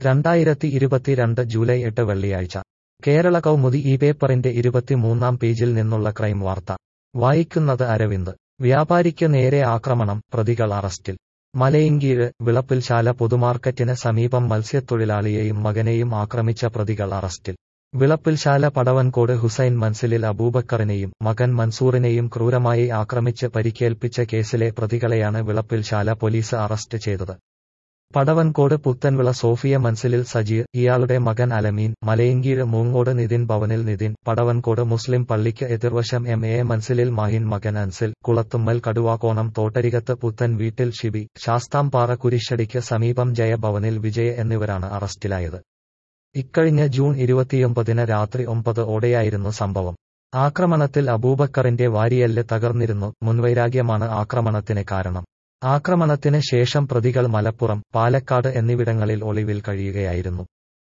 രണ്ടായിരത്തി ഇരുപത്തിരണ്ട് ജൂലൈ എട്ട് വെള്ളിയാഴ്ച കേരള കൗമുദി ഈ പേപ്പറിന്റെ ഇരുപത്തിമൂന്നാം പേജിൽ നിന്നുള്ള ക്രൈം വാർത്ത വായിക്കുന്നത് അരവിന്ദ് വ്യാപാരിക്ക് നേരെ ആക്രമണം പ്രതികൾ അറസ്റ്റിൽ മലയങ്കീഴ് വിളപ്പിൽശാല പൊതുമാർക്കറ്റിന് സമീപം മത്സ്യത്തൊഴിലാളിയെയും മകനെയും ആക്രമിച്ച പ്രതികൾ അറസ്റ്റിൽ വിളപ്പിൽശാല പടവൻകോട് ഹുസൈൻ മൻസിലിൽ അബൂബക്കറിനെയും മകൻ മൻസൂറിനെയും ക്രൂരമായി ആക്രമിച്ച് പരിക്കേൽപ്പിച്ച കേസിലെ പ്രതികളെയാണ് വിളപ്പിൽശാല പോലീസ് അറസ്റ്റ് ചെയ്തത് പടവൻകോട് പുത്തൻവിള സോഫിയ മൻസിലിൽ സജീർ ഇയാളുടെ മകൻ അലമീൻ മലയങ്കീഴ് മൂങ്ങോട് നിതിൻ ഭവനിൽ നിതിൻ പടവൻകോട് മുസ്ലിം പള്ളിക്ക് എതിർവശം എം എ മൻസിലിൽ മാഹിൻ മകൻ അൻസിൽ കുളത്തുമ്മൽ കടുവാക്കോണം തോട്ടരികത്ത് പുത്തൻ വീട്ടിൽ ഷിബി ശാസ്താംപാറ കുരിശടിക്ക് സമീപം ജയഭവനിൽ വിജയ എന്നിവരാണ് അറസ്റ്റിലായത് ഇക്കഴിഞ്ഞ ജൂൺ ഇരുപത്തിയൊമ്പതിന് രാത്രി ഒമ്പത് ഓടെയായിരുന്നു സംഭവം ആക്രമണത്തിൽ അബൂബക്കറിന്റെ വാരിയല്ല് തകർന്നിരുന്നു മുൻവൈരാഗ്യമാണ് ആക്രമണത്തിന് കാരണം ആക്രമണത്തിന് ശേഷം പ്രതികൾ മലപ്പുറം പാലക്കാട് എന്നിവിടങ്ങളിൽ ഒളിവിൽ കഴിയുകയായിരുന്നു